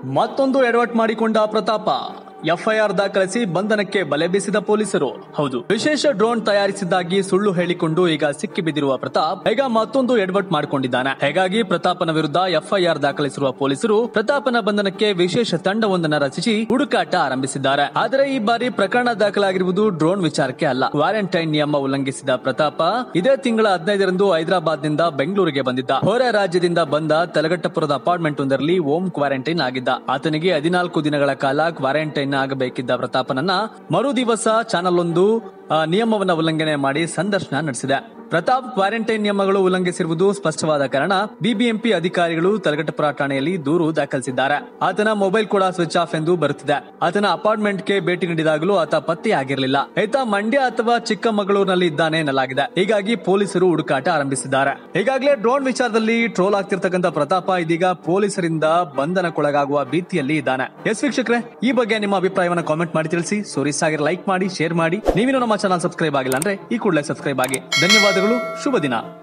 ಮತ್ತೊಂದು ಎಡವಟ್ ಮಾಡಿಕೊಂಡ ಪ್ರತಾಪ ಎಫ್ಐಆರ್ ದಾಖಲಿಸಿ ಬಂಧನಕ್ಕೆ ಬಲೆ ಬೀಸಿದ ಪೊಲೀಸರು ಹೌದು ವಿಶೇಷ ಡ್ರೋನ್ ತಯಾರಿಸಿದ್ದಾಗಿ ಸುಳ್ಳು ಹೇಳಿಕೊಂಡು ಈಗ ಸಿಕ್ಕಿಬಿದ್ದಿರುವ ಪ್ರತಾಪ್ ಈಗ ಮತ್ತೊಂದು ಎಡವಟ್ ಮಾಡಿಕೊಂಡಿದ್ದಾನೆ ಹೀಗಾಗಿ ಪ್ರತಾಪನ ವಿರುದ್ಧ ಎಫ್ಐಆರ್ ದಾಖಲಿಸಿರುವ ಪೊಲೀಸರು ಪ್ರತಾಪನ ಬಂಧನಕ್ಕೆ ವಿಶೇಷ ತಂಡವೊಂದನ್ನು ರಚಿಸಿ ಹುಡುಕಾಟ ಆರಂಭಿಸಿದ್ದಾರೆ ಆದರೆ ಈ ಬಾರಿ ಪ್ರಕರಣ ದಾಖಲಾಗಿರುವುದು ಡ್ರೋನ್ ವಿಚಾರಕ್ಕೆ ಅಲ್ಲ ಕ್ವಾರಂಟೈನ್ ನಿಯಮ ಉಲ್ಲಂಘಿಸಿದ ಪ್ರತಾಪ ಇದೇ ತಿಂಗಳ ಹದಿನೈದರಂದು ಹೈದರಾಬಾದ್ನಿಂದ ಬೆಂಗಳೂರಿಗೆ ಬಂದಿದ್ದ ಹೊರ ರಾಜ್ಯದಿಂದ ಬಂದ ತಲಗಟ್ಟಪುರದ ಅಪಾರ್ಟ್ಮೆಂಟ್ ಒಂದರಲ್ಲಿ ಹೋಮ್ ಕ್ವಾರಂಟೈನ್ ಆಗಿದ್ದ ಆತನಿಗೆ ಹದಿನಾಲ್ಕು ದಿನಗಳ ಕಾಲ ಕ್ವಾರಂಟೈನ್ ಆಗಬೇಕಿದ್ದ ಪ್ರತಾಪನನ್ನ ಮರು ದಿವಸ ಚಾನಲ್ ಒಂದು ಆ, ನಿಯಮವನ್ನ ಉಲ್ಲಂಘನೆ ಮಾಡಿ ಸಂದರ್ಶನ ನಡೆಸಿದೆ ಪ್ರತಾಪ್ ಕ್ವಾರಂಟೈನ್ ನಿಯಮಗಳು ಉಲ್ಲಂಘಿಸಿರುವುದು ಸ್ಪಷ್ಟವಾದ ಕಾರಣ ಬಿಬಿಎಂಪಿ ಅಧಿಕಾರಿಗಳು ತಲಗಟ್ಟಪುರ ಠಾಣೆಯಲ್ಲಿ ದೂರು ದಾಖಲಿಸಿದ್ದಾರೆ ಆತನ ಮೊಬೈಲ್ ಕೂಡ ಸ್ವಿಚ್ ಆಫ್ ಎಂದು ಬರುತ್ತಿದೆ ಆತನ ಅಪಾರ್ಟ್ಮೆಂಟ್ಗೆ ಭೇಟಿ ನೀಡಿದಾಗಲೂ ಆತ ಪತ್ತೆಯಾಗಿರಲಿಲ್ಲ ಈತ ಮಂಡ್ಯ ಅಥವಾ ಚಿಕ್ಕಮಗಳೂರಿನಲ್ಲಿ ಇದ್ದಾನೆ ಎನ್ನಲಾಗಿದೆ ಹೀಗಾಗಿ ಪೊಲೀಸರು ಹುಡುಕಾಟ ಆರಂಭಿಸಿದ್ದಾರೆ ಈಗಾಗಲೇ ಡ್ರೋನ್ ವಿಚಾರದಲ್ಲಿ ಟ್ರೋಲ್ ಆಗ್ತಿರ್ತಕ್ಕಂಥ ಪ್ರತಾಪ ಇದೀಗ ಪೊಲೀಸರಿಂದ ಬಂಧನಕ್ಕೊಳಗಾಗುವ ಭೀತಿಯಲ್ಲಿ ಇದ್ದಾನೆ ಎಸ್ ವೀಕ್ಷಕರೇ ಈ ಬಗ್ಗೆ ನಿಮ್ಮ ಅಭಿಪ್ರಾಯವನ್ನ ಕಾಮೆಂಟ್ ಮಾಡಿ ತಿಳಿಸಿ ಸೋರಿಸ್ ಆಗಿ ಲೈಕ್ ಮಾಡಿ ಶೇರ್ ಮಾಡಿ ನೀವಿನ್ನು ನಮ್ಮ ಚಾನಲ್ ಸಬ್ಸ್ಕ್ರೈಬ್ ಆಗಿಲ್ಲ ಅಂದ್ರೆ ಈ ಕೂಡಲೇ ಸಬ್ಸ್ಕ್ರೈಬ್ ಆಗಿ ಧನ್ಯವಾದಗಳು ಶುಭ ದಿನ